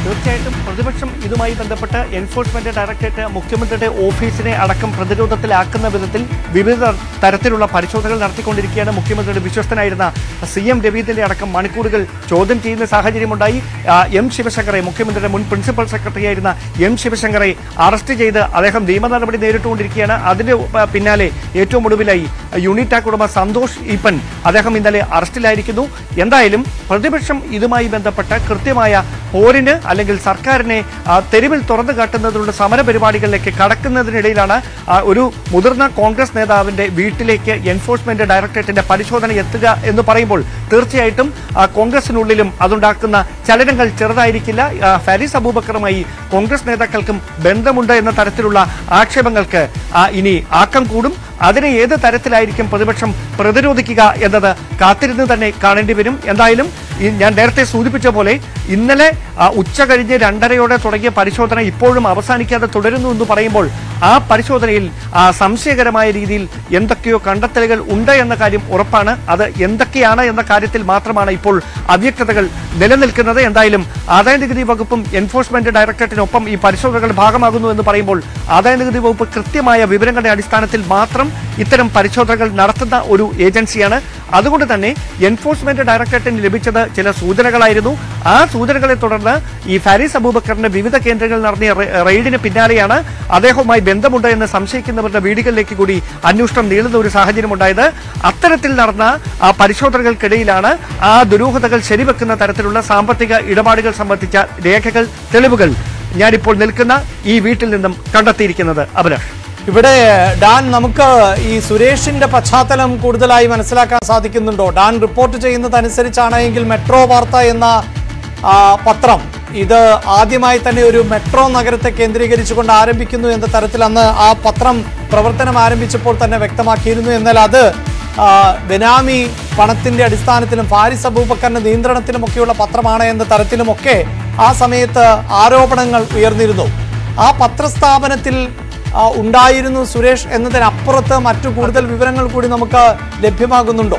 തീർച്ചയായിട്ടും പ്രതിപക്ഷം ഇതുമായി ബന്ധപ്പെട്ട് എൻഫോഴ്സ്മെന്റ് ഡയറക്ടറേറ്റ് മുഖ്യമന്ത്രിയുടെ ഓഫീസിനെ അടക്കം പ്രതിരോധത്തിലാക്കുന്ന വിധത്തിൽ വിവിധ തരത്തിലുള്ള പരിശോധനകൾ നടത്തിക്കൊണ്ടിരിക്കുകയാണ് മുഖ്യമന്ത്രിയുടെ വിശ്വസ്തനായിരുന്ന സി എം രവീന്ദ്രന്റെ അടക്കം മണിക്കൂറുകൾ ചോദ്യം ചെയ്യുന്ന സാഹചര്യമുണ്ടായി ആ, എം ശിവശങ്കറെ മുഖ്യമന്ത്രിയുടെ മുൻ പ്രിൻസിപ്പൽ സെക്രട്ടറിയായിരുന്ന എം ശിവശങ്കറെ അറസ്റ്റ് ചെയ്ത് അദ്ദേഹം നിയമ നടപടി നേരിട്ടുകൊണ്ടിരിക്കുകയാണ് അതിന്റെ പ- പിന്നാലെ ഏറ്റവും ഒടുവിലായി യൂണിറ്റാക് ഉടമ സന്തോഷ് ഈപ്പൻ അദ്ദേഹം ഇന്നലെ അറസ്റ്റിലായിരിക്കുന്നു എന്തായാലും പ്രതിപക്ഷം ഇതുമായി ബന്ധപ്പെട്ട് കൃത്യമായ പോരിന് അല്ലെങ്കിൽ സർക്കാരിനെ ആ, തെരുവിൽ തുറന്നു കാട്ടുന്നതിനുള്ള സമര പരിപാടികളിലേക്ക് കടക്കുന്നതിനിടയിലാണ് ആ, ഒരു മുതിർന്ന കോൺഗ്രസ് നേതാവിന്റെ വീട്ടിലേക്ക് എൻഫോഴ്സ്മെന്റ് ഡയറക്ടറേറ്റിന്റെ പരിശോധന എത്തുക എന്ന് പറയുമ്പോൾ തീർച്ചയായിട്ടും ആ, കോൺഗ്രസിനുള്ളിലും അതുണ്ടാക്കുന്ന ചലനങ്ങൾ ചെറുതായിരിക്കില്ല ആ, ഫാരിസ് അബൂബക്കറുമായി കോൺഗ്രസ് നേതാക്കൾക്കും ബന്ധമുണ്ട് എന്ന തരത്തിലുള്ള ആക്ഷേപങ്ങൾക്ക് ആ, ഇനി ആക്കം കൂടും അതിനെ ഏത് തരത്തിലായിരിക്കും പ്രതിപക്ഷം പ്രതിരോധിക്കുക എന്നത് കാത്തിരുന്ന് തന്നെ കാണേണ്ടി വരും എന്തായാലും ഈ ഞാൻ നേരത്തെ സൂചിപ്പിച്ച പോലെ ഇന്നലെ ആ, ഉച്ച കഴിഞ്ഞ് രണ്ടരയോടെ തുടങ്ങിയ പരിശോധന ഇപ്പോഴും അവസാനിക്കാതെ തുടരുന്നു എന്ന് പറയുമ്പോൾ ആ പരിശോധനയിൽ ആ, സംശയകരമായ രീതിയിൽ എന്തൊക്കെയോ കണ്ടെത്തലുകൾ ഉണ്ട് എന്ന കാര്യം ഉറപ്പാണ് അത് എന്തൊക്കെയാണ് എന്ന കാര്യത്തിൽ മാത്രമാണ് ഇപ്പോൾ അവ്യക്തതകൾ നിലനിൽക്കുന്നത് എന്തായാലും ആദായ നികുതി വകുപ്പും എൻഫോഴ്സ്മെന്റ് ഡയറക്ടറേറ്റിനൊപ്പം ഈ പരിശോധനകളുടെ ഭാഗമാകുന്നു എന്ന് പറയുമ്പോൾ ആദായ നികുതി വകുപ്പ് കൃത്യമായ വിവരങ്ങളുടെ അടിസ്ഥാനത്തിൽ മാത്രം ഇത്തരം പരിശോധനകൾ നടത്തുന്ന ഒരു ഏജൻസിയാണ് അതുകൊണ്ട് തന്നെ എൻഫോഴ്സ്മെന്റ് ഡയറക്ടറേറ്റിന് ലഭിച്ചത് ചില സൂചനകളായിരുന്നു ആ സൂചനകളെ തുടർന്ന് ഈ ഫാരിസ് അബൂബക്കറിന്റെ വിവിധ കേന്ദ്രങ്ങളിൽ നടത്തിയ റെ- റെയ്ഡിന് പിന്നാലെയാണ് അദ്ദേഹവുമായി ബന്ധമുണ്ട് എന്ന് സംശയിക്കുന്നവരുടെ വീടുകളിലേക്ക് കൂടി അന്വേഷണം നീളുന്ന ഒരു സാഹചര്യം ഉണ്ടായത് അത്തരത്തിൽ നടന്ന ആ പരിശോധനകൾക്കിടയിലാണ് ആ ദുരൂഹതകൾ ശരിവെക്കുന്ന തരത്തിലുള്ള സാമ്പത്തിക ഇടപാടുകൾ സംബന്ധിച്ച രേഖകൾ തെളിവുകൾ ഞാനിപ്പോൾ നിൽക്കുന്ന ഈ വീട്ടിൽ നിന്നും കണ്ടെത്തിയിരിക്കുന്നത് അഭിലാഷ് ഇവിടെ ഡാൻ നമുക്ക് ഈ സുരേഷിന്റെ പശ്ചാത്തലം കൂടുതലായി മനസ്സിലാക്കാൻ സാധിക്കുന്നുണ്ടോ ഡാൻ റിപ്പോർട്ട് ചെയ്യുന്നതനുസരിച്ചാണ് എങ്കിൽ മെട്രോ വാർത്ത എന്ന ആ, പത്രം ഇത് ആദ്യമായി തന്നെ ഒരു മെട്രോ നഗരത്തെ കേന്ദ്രീകരിച്ചുകൊണ്ട് ആരംഭിക്കുന്നു എന്ന തരത്തിൽ അന്ന് ആ പത്രം പ്രവർത്തനം ആരംഭിച്ചപ്പോൾ തന്നെ വ്യക്തമാക്കിയിരുന്നു എന്നാൽ അത് ആ, ബെനാമി പണത്തിന്റെ അടിസ്ഥാനത്തിലും ഫാരിസ് അബൂബക്കറിന്റെ നിയന്ത്രണത്തിലുമൊക്കെയുള്ള പത്രമാണ് എന്ന തരത്തിലുമൊക്കെ ആ സമയത്ത് ആരോപണങ്ങൾ ഉയർന്നിരുന്നു ആ പത്രസ്ഥാപനത്തിൽ ആ, ഉണ്ടായിരുന്നു സുരേഷ് എന്നതിനപ്പുറത്ത് മറ്റു കൂടുതൽ വിവരങ്ങൾ കൂടി നമുക്ക് ലഭ്യമാകുന്നുണ്ടോ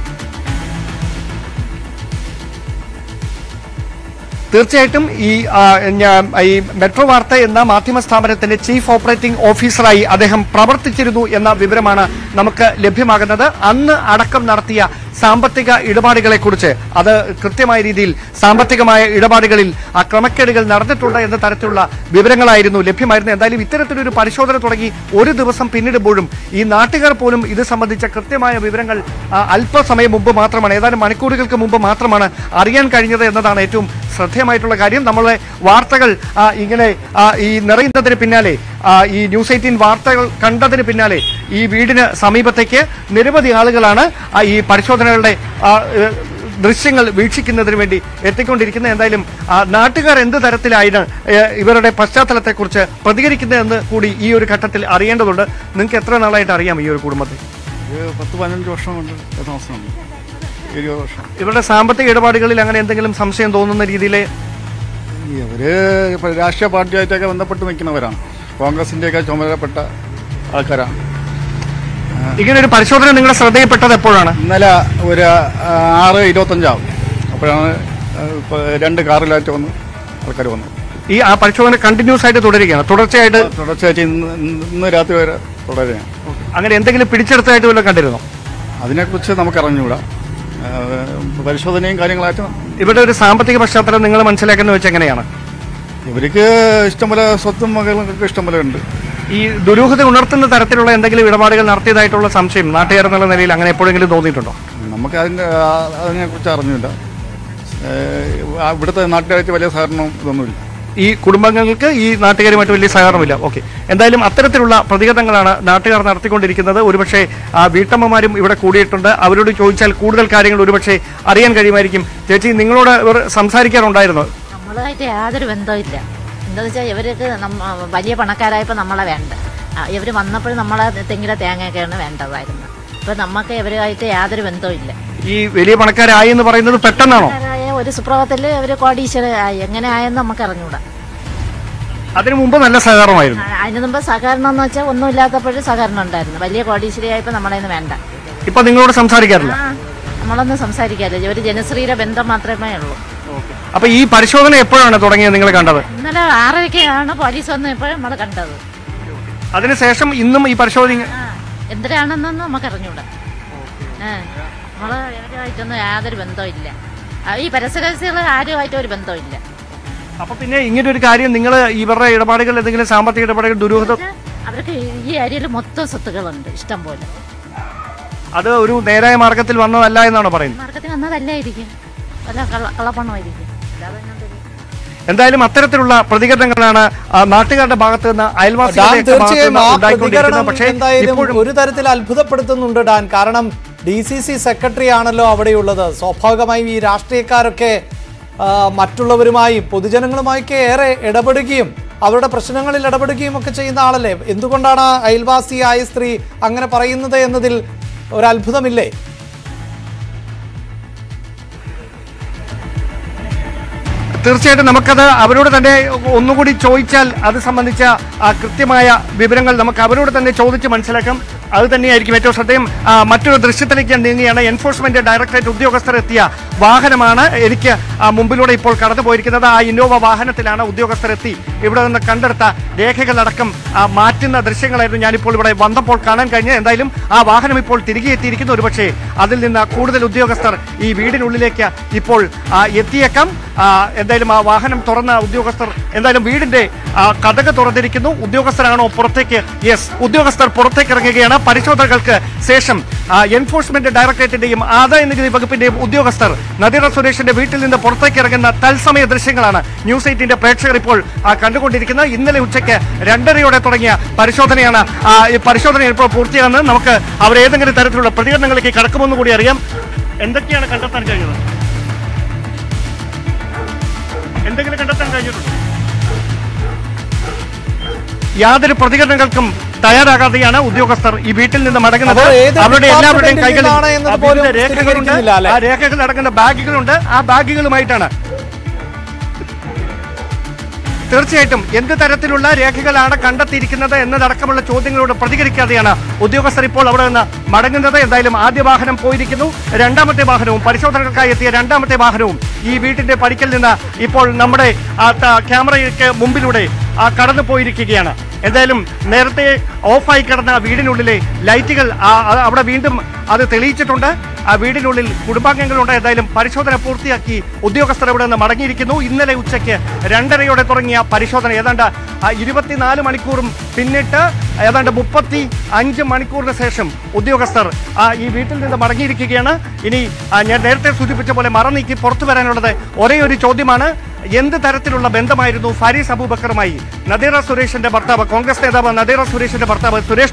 തീർച്ചയായിട്ടും ഈ ആ, ഞാ- ഈ മെട്രോ വാർത്ത എന്ന മാധ്യമ സ്ഥാപനത്തിന്റെ ചീഫ് ഓപ്പറേറ്റിംഗ് ഓഫീസറായി അദ്ദേഹം പ്രവർത്തിച്ചിരുന്നു എന്ന വിവരമാണ് നമുക്ക് ലഭ്യമാകുന്നത് അന്ന് അടക്കം നടത്തിയ സാമ്പത്തിക ഇടപാടുകളെ കുറിച്ച് അത് കൃത്യമായ രീതിയിൽ സാമ്പത്തികമായ ഇടപാടുകളിൽ ആ ക്രമക്കേടുകൾ നടന്നിട്ടുണ്ട് എന്ന തരത്തിലുള്ള വിവരങ്ങളായിരുന്നു ലഭ്യമായിരുന്നത് എന്തായാലും ഇത്തരത്തിലൊരു പരിശോധന തുടങ്ങി ഒരു ദിവസം പിന്നിടുമ്പോഴും ഈ നാട്ടുകാർ പോലും ഇത് സംബന്ധിച്ച കൃത്യമായ വിവരങ്ങൾ ആ, അല്പസമയം മുമ്പ് മാത്രമാണ് ഏതാനും മണിക്കൂറുകൾക്ക് മുമ്പ് മാത്രമാണ് അറിയാൻ കഴിഞ്ഞത് എന്നതാണ് ഏറ്റവും ശ്രദ്ധേയമായിട്ടുള്ള കാര്യം നമ്മളെ വാർത്തകൾ ആ, ഇങ്ങനെ ആ, ഈ നിറയുന്നതിന് പിന്നാലെ ആ, ഈ ന്യൂസ് എയ്റ്റീൻ വാർത്തകൾ കണ്ടതിന് പിന്നാലെ ഈ വീടിന് സമീപത്തേക്ക് നിരവധി ആളുകളാണ് ആ, ഈ പരിശോധനകളുടെ ആ, ഏ, ദൃശ്യങ്ങൾ വീക്ഷിക്കുന്നതിന് വേണ്ടി എത്തിക്കൊണ്ടിരിക്കുന്നത് എന്തായാലും ആ, നാട്ടുകാർ എന്ത് തരത്തിലായാണ് ഏ, ഇവരുടെ പശ്ചാത്തലത്തെക്കുറിച്ച് പ്രതികരിക്കുന്നതെന്ന് കൂടി ഈ ഒരു ഘട്ടത്തിൽ അറിയേണ്ടതുണ്ട് നിങ്ങൾക്ക് എത്ര നാളായിട്ട് അറിയാം ഈ ഒരു കുടുംബത്തെ ഒരു പത്ത് പതിനഞ്ച് വർഷം കൊണ്ട് താമസമുണ്ട് ഇരുപത് വർഷം ഇവരുടെ സാമ്പത്തിക ഇടപാടുകളിൽ അങ്ങനെ എന്തെങ്കിലും സംശയം തോന്നുന്ന രീതിയിൽ ഇവര് ഇപ്പൊ രാഷ്ട്രീയ പാർട്ടിയായിട്ടൊക്കെ ബന്ധപ്പെട്ട് നിൽക്കുന്നവരാണ് കോൺഗ്രസിന്റെയൊക്കെ ചുമതലപ്പെട്ട ആൾക്കാരാണ് ഇങ്ങനെ ഒരു പരിശോധന നിങ്ങളുടെ ശ്രദ്ധയിൽപ്പെട്ടത് എപ്പോഴാണ് ഇന്നലെ ഒരു ആ, ആറ് ഇരുപത്തഞ്ചാവും അപ്പോഴാണ് ആ, ഇപ്പൊ രണ്ട് കാറിലായിട്ട് വന്ന് ആൾക്കാർ വന്നു ഈ ആ പരിശോധന കണ്ടിന്യൂസ് ആയിട്ട് തുടരുകയാണ് തുടർച്ചയായിട്ട് തുടർച്ചയായിട്ട് ഇന്ന് ഇന്ന് രാത്രി വരെ തുടരുകയാണ് അങ്ങനെ എന്തെങ്കിലും പിടിച്ചെടുത്തതായിട്ട് വല്ലതും കണ്ടിരുന്നോ അതിനെക്കുറിച്ച് നമുക്ക് അറിഞ്ഞുകൂടാ ആ, പരിശോധനയും കാര്യങ്ങളായിട്ട് ഇവരുടെ ഒരു സാമ്പത്തിക പശ്ചാത്തലം നിങ്ങൾ മനസ്സിലാക്കുന്ന വെച്ച് എങ്ങനെയാണ് ഇവർക്ക് ഇഷ്ടംപോലെ സ്വത്തും മകളൊക്കെ ഇഷ്ടംപോലെ ഉണ്ട് ഈ ദുരൂഹത ഉണർത്തുന്ന തരത്തിലുള്ള എന്തെങ്കിലും ഇടപാടുകൾ നടത്തിയതായിട്ടുള്ള സംശയം നാട്ടുകാർ എന്നുള്ള നിലയിൽ അങ്ങനെ എപ്പോഴെങ്കിലും തോന്നിയിട്ടുണ്ടോ നമുക്ക് അതിൻ്റെ അതിനെക്കുറിച്ച് അറിഞ്ഞില്ല ഏഹ് ആ ഇവിടുത്തെ നാട്ടുകാരായിട്ട് വലിയ സഹകരണവും ഇതൊന്നുമില്ല ഈ കുടുംബങ്ങൾക്ക് ഈ നാട്ടുകാരുമായിട്ട് വലിയ സഹകരണമില്ല ഓക്കെ എന്തായാലും അത്തരത്തിലുള്ള പ്രതികരണങ്ങളാണ് നാട്ടുകാർ നടത്തിക്കൊണ്ടിരിക്കുന്നത് ഒരുപക്ഷെ ആ വീട്ടമ്മമാരും ഇവിടെ കൂടിയിട്ടുണ്ട് അവരോട് ചോദിച്ചാൽ കൂടുതൽ കാര്യങ്ങൾ ഒരുപക്ഷെ അറിയാൻ കഴിയുമായിരിക്കും ചേച്ചി നിങ്ങളോട് ഇവർ സംസാരിക്കാറുണ്ടായിരുന്നോ നമ്മളുമായിട്ട് യാതൊരു ബന്ധവുമില്ല എന്താന്ന് വെച്ചാൽ ഇവർക്ക് നമ്മ വലിയ പണക്കാരായപ്പോൾ നമ്മളെ വേണ്ട ഇവർ വന്നപ്പോഴും നമ്മളെ തെങ്ങിലെ തേങ്ങയൊക്കെയാണ് വേണ്ടതായിരുന്നു ഇപ്പം നമുക്ക് ഇവരുമായിട്ട് യാതൊരു ബന്ധവുമില്ല ഈ വലിയ പണക്കാരായി എന്ന് പറയുന്നത് പെട്ടെന്നാണോ പണക്കാരായ ഒരു സുപ്രഭാതത്തിൽ അവർ കോടീശ്വരായി എങ്ങനെ ആയെന്ന് നമുക്ക് അറിഞ്ഞൂടാ അതിനു മുമ്പ് നല്ല സഹകരണമായിരുന്നു ആ, അതിന് മുമ്പ് സഹകരണം എന്ന് വെച്ചാൽ ഒന്നുമില്ലാത്തപ്പോഴും സഹകരണം ഉണ്ടായിരുന്നു വലിയ കോടീശ്വരിയായപ്പോൾ നമ്മളതിന് വേണ്ട ഇപ്പൊ നിങ്ങളോട് സംസാരിക്കാറില്ല ആ നമ്മളൊന്നും സംസാരിക്കാറില്ല ഒരു ജനശ്രീയുടെ ബന്ധം മാത്രമേ ഉള്ളൂ അപ്പൊ ഈ പരിശോധന എപ്പോഴാണ് തുടങ്ങിയത് നിങ്ങൾ കണ്ടത് ഇന്നലെ ആറരയ്ക്കാണ് പോലീസ് വന്നപ്പോൾ നമ്മൾ കണ്ടത് അതിനുശേഷം ഇന്നും ഈ പരിശോധന ആ എന്തിനാണെന്നൊന്നും നമുക്ക് അറിഞ്ഞൂടാ ആ നമ്മള് ഇവരുമായിട്ടൊന്നും യാതൊരു ബന്ധവും ഇല്ല ആ, ഈ പരിസരവാസികൾ ആരുമായിട്ടും ഒരു ബന്ധവും ഇല്ല അപ്പൊ പിന്നെ ഇങ്ങനെ ഒരു കാര്യം നിങ്ങൾ ഇവരുടെ ഇടപാടുകൾ എന്തെങ്കിലും സാമ്പത്തിക ഇടപാടുകൾ ദുരൂഹത അവർക്ക് ഈ ഏരിയയിൽ മൊത്തം സ്വത്തുക്കളുണ്ട് ഇഷ്ടം പോലെ അത് ഒരു നേരായ മാർഗത്തിൽ വന്നതല്ല എന്നാണ് പറയുന്നത് മാർക്കറ്റിൽ വന്നതല്ലായിരിക്കും വല്ല കള്ള കള്ളപ്പണമായിരിക്കും അല്ലാതെ എന്നാ തരും? എന്തായാലും അത്തരത്തിലുള്ള പ്രതികരണങ്ങളാണ് ആ, നാട്ടുകാരുടെ ഭാഗത്ത് നിന്ന് ഡാൻ അയൽവാസികളുടെ ഭാഗത്ത് തീർച്ചയായും ആ നിന്ന് ഉണ്ടായിക്കൊണ്ടിരിക്കുന്നത് പ്രതികരണം പക്ഷേ എന്തായാലും ഇപ്പോഴും ഒരു തരത്തിൽ അത്ഭുതപ്പെടുത്തുന്നുണ്ട് ഡാൻ കാരണം ഡി സി സി സെക്രട്ടറി ആണല്ലോ അവിടെയുള്ളത് സ്വാഭാവികമായും ഈ രാഷ്ട്രീയക്കാരൊക്കെ ആ, മറ്റുള്ളവരുമായി പൊതുജനങ്ങളുമായൊക്കെ ഏറെ ഇടപെടുകയും അവരുടെ പ്രശ്നങ്ങളിൽ ഇടപെടുകയും ഒക്കെ ചെയ്യുന്ന ആളല്ലേ എന്തുകൊണ്ടാണ് അയൽവാസിയായ സ്ത്രീ അങ്ങനെ പറയുന്നത് എന്നതിൽ ഒരു അത്ഭുതമില്ലേ തീർച്ചയായിട്ടും നമുക്കത് അവരോട് തന്നെ ഒന്നുകൂടി ചോദിച്ചാൽ അത് സംബന്ധിച്ച ആ, കൃത്യമായ വിവരങ്ങൾ നമുക്ക് അവരോട് തന്നെ ചോദിച്ച് മനസ്സിലാക്കാം അത് തന്നെയായിരിക്കും ഏറ്റവും ശ്രദ്ധേയം ആ, മറ്റൊരു ദൃശ്യത്തിലേക്ക് ഞാൻ നീങ്ങുകയാണ് എൻഫോഴ്സ്മെന്റ് ഡയറക്ടറേറ്റ് ഉദ്യോഗസ്ഥർ എത്തിയ വാഹനമാണ് എനിക്ക് ആ, മുമ്പിലൂടെ ഇപ്പോൾ കടന്നു പോയിരിക്കുന്നത് ആ ഇന്നോവ വാഹനത്തിലാണ് ഉദ്യോഗസ്ഥർ എത്തി ഇവിടെ നിന്ന് കണ്ടെടുത്ത രേഖകളടക്കം ആ, മാറ്റുന്ന ദൃശ്യങ്ങളായിരുന്നു ഞാനിപ്പോൾ ഇവിടെ വന്നപ്പോൾ കാണാൻ കഴിഞ്ഞത് എന്തായാലും ആ വാഹനം ഇപ്പോൾ തിരികെ എത്തിയിരിക്കുന്നു ഒരുപക്ഷേ അതിൽ നിന്ന് കൂടുതൽ ഉദ്യോഗസ്ഥർ ഈ വീടിനുള്ളിലേക്ക് ഇപ്പോൾ ആ, എത്തിയേക്കാം ആ, എന്തായാലും ആ വാഹനം തുറന്ന ഉദ്യോഗസ്ഥർ എന്തായാലും വീടിന്റെ ആ, കതക് തുറന്നിരിക്കുന്നു ഉദ്യോഗസ്ഥരാണോ പുറത്തേക്ക് യെസ് ഉദ്യോഗസ്ഥർ പുറത്തേക്ക് ഇറങ്ങുകയാണ് പരിശോധനകൾക്ക് ശേഷം ആ, എൻഫോഴ്സ്മെന്റ് ഡയറക്ടറേറ്റിന്റെയും ആദായ നികുതി വകുപ്പിന്റെയും ഉദ്യോഗസ്ഥർ നദീറ സുരേഷിന്റെ വീട്ടിൽ നിന്ന് പുറത്തേക്ക് ഇറങ്ങുന്ന തത്സമയ ദൃശ്യങ്ങളാണ് ന്യൂസ് എയ്റ്റിന്റെ പ്രേക്ഷകർ ഇപ്പോൾ ആ, കണ്ടുകൊണ്ടിരിക്കുന്നത് ഇന്നലെ ഉച്ചയ്ക്ക് രണ്ടരയോടെ തുടങ്ങിയ പരിശോധനയാണ് ആ, ഈ പരിശോധന ഇപ്പോൾ പൂർത്തിയാകുന്നത് നമുക്ക് അവർ ഏതെങ്കിലും തരത്തിലുള്ള പ്രതികരണങ്ങളിലേക്ക് കടക്കുമെന്ന് കൂടി അറിയാം എന്തൊക്കെയാണ് കണ്ടെത്താൻ കഴിഞ്ഞത് എന്തെങ്കിലും കണ്ടെത്താൻ കഴിഞ്ഞിട്ടുണ്ടോ യാതൊരു പ്രതികരണങ്ങൾക്കും തയ്യാറാകാതെയാണ് ഉദ്യോഗസ്ഥർ ഈ വീട്ടിൽ നിന്ന് മടങ്ങുന്നത് അപ്പോൾ ഏത് അവരുടെ എല്ലാവരുടെയും ഡിപ്പാർട്ട്മെന്റിൽ കൈകളിൽ നിന്നാണ് എന്നത് വിവിധ പോലും രേഖകളുണ്ട് സ്ഥിരീകരിക്കുന്നില്ല, അല്ലേ? ആ രേഖകൾ അടങ്ങുന്ന ബാഗുകളുണ്ട് ആ ബാഗുകളുമായിട്ടാണ് തീർച്ചയായിട്ടും എന്ത് തരത്തിലുള്ള രേഖകളാണ് കണ്ടെത്തിയിരിക്കുന്നത് എന്നതടക്കമുള്ള ചോദ്യങ്ങളോട് പ്രതികരിക്കാതെയാണ് ഉദ്യോഗസ്ഥർ ഇപ്പോൾ അവിടെ നിന്ന് മടങ്ങുന്നത് എന്തായാലും ആദ്യ വാഹനം പോയിരിക്കുന്നു രണ്ടാമത്തെ വാഹനവും പരിശോധനകൾക്കായി എത്തിയ രണ്ടാമത്തെ വാഹനവും ഈ വീട്ടിന്റെ പടിക്കൽ നിന്ന് ഇപ്പോൾ നമ്മുടെ ആ, ത- ക്യാമറയ്ക്ക് മുമ്പിലൂടെ ആ, കടന്നു പോയിരിക്കുകയാണ് എന്തായാലും നേരത്തെ ഓഫായി കിടന്ന വീടിനുള്ളിലെ ലൈറ്റുകൾ ആ, ആ, അവിടെ വീണ്ടും അത് തെളിയിച്ചിട്ടുണ്ട് ആ വീടിനുള്ളിൽ കുടുംബാംഗങ്ങളുണ്ട് എന്തായാലും പരിശോധന പൂർത്തിയാക്കി ഉദ്യോഗസ്ഥർ ഇവിടെ നിന്ന് മടങ്ങിയിരിക്കുന്നു ഇന്നലെ ഉച്ചയ്ക്ക് രണ്ടരയോടെ തുടങ്ങിയ പരിശോധന ഏതാണ്ട് ആ, ഇരുപത്തിനാല് മണിക്കൂറും പിന്നിട്ട് ഏതാണ്ട് മുപ്പത്തി അഞ്ച് മണിക്കൂറിന് ശേഷം ഉദ്യോഗസ്ഥർ ആ, ഈ വീട്ടിൽ നിന്ന് മടങ്ങിയിരിക്കുകയാണ് ഇനി ആ, ഞാൻ നേരത്തെ സൂചിപ്പിച്ച പോലെ മറ നീക്കി പുറത്തു വരാനുള്ളത് ഒരേ ഒരു ചോദ്യമാണ് എന്ത് തരത്തിലുള്ള ബന്ധമായിരുന്നു ഫാരീസ് അബൂബക്കറുമായി നദീറ സുരേഷിന്റെ ഭർത്താവ് കോൺഗ്രസ് നേതാവ് നദീറ സുരേഷിന്റെ ഭർത്താവ് സുരേഷ്